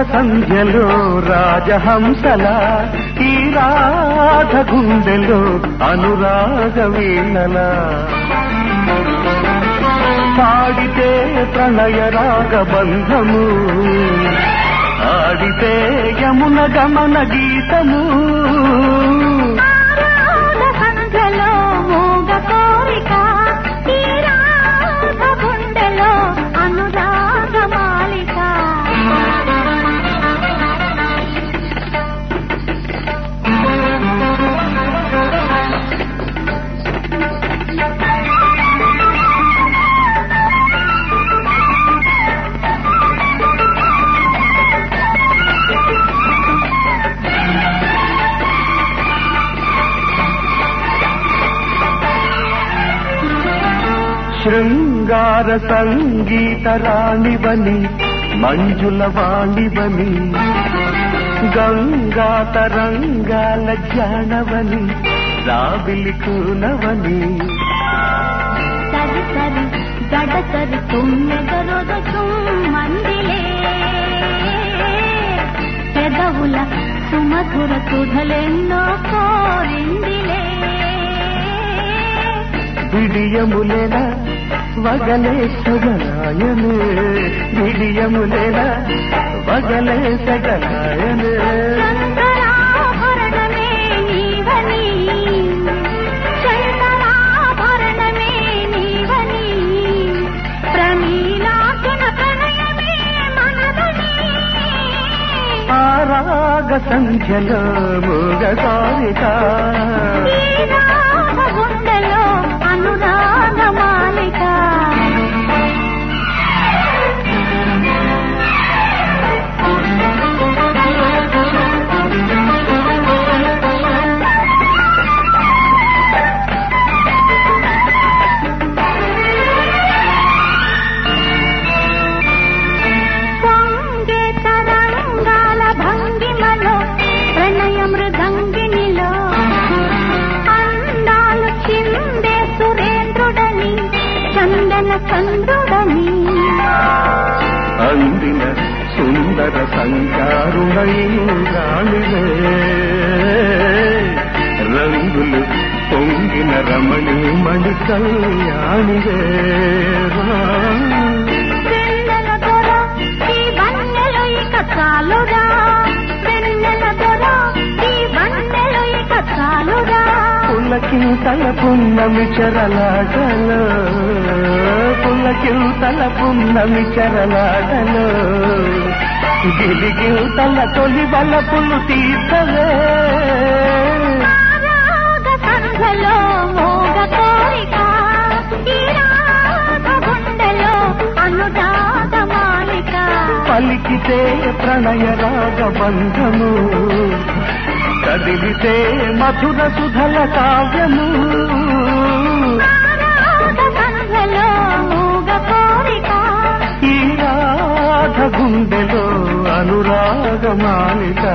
సంధ్యలో రాజహంసల ఈ రాధ గుండెలో అనురాగ వీణల పాడితే ప్రణయ రాగ బంధము ఆడితే యమున గమన గీతము ఆరాధ సంధ్యలో మూగ కోరిక ఈ రాధ గుండెలో అనురాగ మాలిక శృంగార సంగీత రాణివని మంజుల వాణివని గంగా తరంగాల జానవని రాబిలి కూనవని సరి సరి గడ సరి తుమ్మెదరొద మందిలే పెదవుల సుమధుర సుధలెన్నో కోరిందిలే బిడియములేన వగలే సగలాయనే బిడియములేన వగలే సగలాయనే శంకరాభరణమే నీవని శంకరాభరణమే నీవని ప్రమీలాకున ప్రణయమే మనదని ఆరాగ సంఖ్యలో మూగ కోరిక ఈ రాగ గుండెలో అనురాగ మాలిక పొంగే తరంగాల భంగిమలో ప్రణయ మృదంగినిలో అందాలు చిందే సురేంద్రుడని చందన చంద్రుడని అందిన సుందర సంచారుడై రాణివే రంగులు పొంగిన రమణి మణి కళ్యాణివే వెన్నెల దొర ఈ వన్నెలు ఇక చాలురా వెన్నెల దొర ఈ వన్నెలు ఇక చాలురా పుల్లకింతల పున్నమి చెరలాటలో పుల్లకింతల పున్నమి చెరలాటలో గిలిగిల్తల తొలి బలపులు తీర్చలే రాగ సంధ్యలో మోగ కోరిక ఈ రాగ గుండెలో అనురాగ మాలిక పలికితే ప్రణయ రాగ బంధము కదిలితే మధుర సుధల కావ్యము రాగ సంధ్యలో మోగ కోరిక ఈ రాధ గుండెలో అనురాగ మాలిక